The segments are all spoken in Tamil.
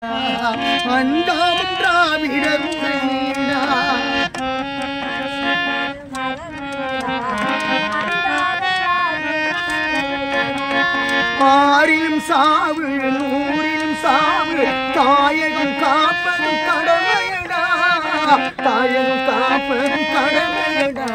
அண்டாமும் திராவிடர் உரிமையடா. ஆறிலும் சாவு நூறிலும் சாவு தாயகம் காப்பதும் கடமையடா தாயகம் காப்பதும் கடமையடா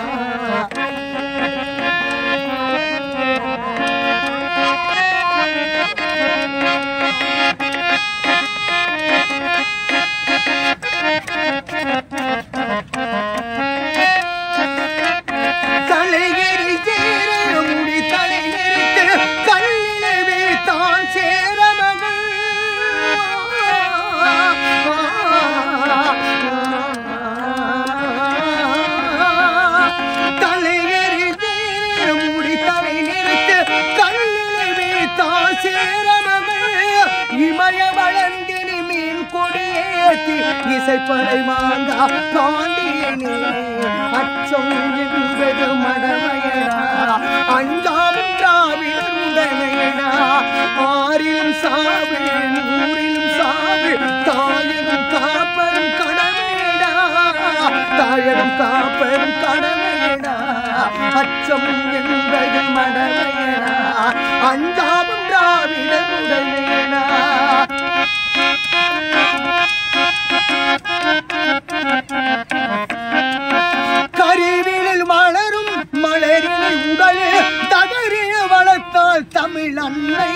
தலையெறி சேர முடி தலையெறித்து கல்லிலவே தான் சேர மகள் தலையெறி சேர முடி தலை நிறுத்து கல்லிலவே தான் சேர மகள் இமய வளர்ந்தினி மீன் கொடியேத்தி இசைப்படை மாங்கா பாண்டியனே அச்சம் என்பது மடமையடா அஞ்சாமும் திராவிடர் உடமையடா ஆறிலும் சாவு நூறிலும் சாவு தாயகம் காப்பதும் கடமையடா தாயகம் காப்பதும் கடமையடா அச்சம் என்பது மடமையடா அஞ்சாமும் திராவிடர் உடமையடா கருவிலில் வளரும் மலரில் உடலே தகரிய வளர்த்தால் தமிழ் அன்னை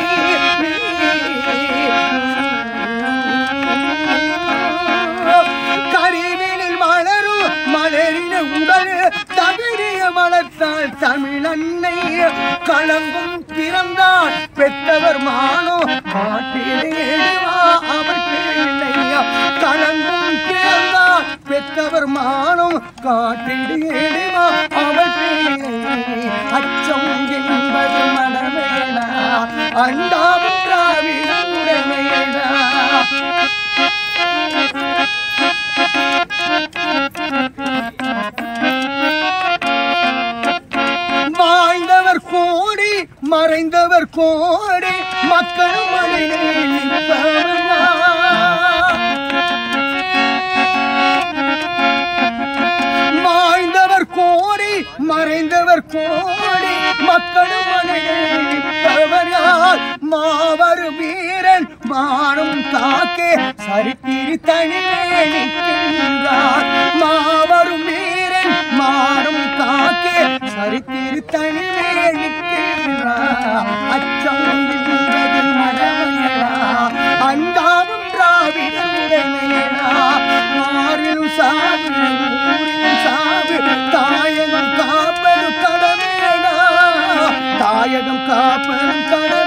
கருவிலில் வளரும் மலரில் உடலே தகரிய வளர்த்தால் தமிழ் அன்னை களங்கும் பிறந்தால் பெற்றவர் மானோ காட்டிலேடுவா அவள் பிள்ளையா களங்கும் பிறந்தால் பெற்றவர் மானம் காட்டிடுவா அவள் பிள்ளை அச்சம் என்பது மடமையடா அண்டாவும் திராவிட உடமையடா வாழ்ந்தவர் கோடி மறைந்தவர் கோடி மக்களும் மனிதர்கள் வாழ்ந்தவர் கோடி மறைந்தவர் கோடி மக்களும் மனிதர் யார் மாவரு வீரன் மானம் காக்கே சரித்திரி தனிவே நிற்கின்றார் மாவரும் வீரன் மானம் காக்கே சரித்திரி தனிவே நிற்கின்றார் அச்சம் என்பது மடமையடா அண்டாவும் திராவிடர் உடமையடா மாறிலும் சாவு ஊரிலும் சாவு தாயகம் காப்பது கடமையடா தாயகம் காப்பது கடமை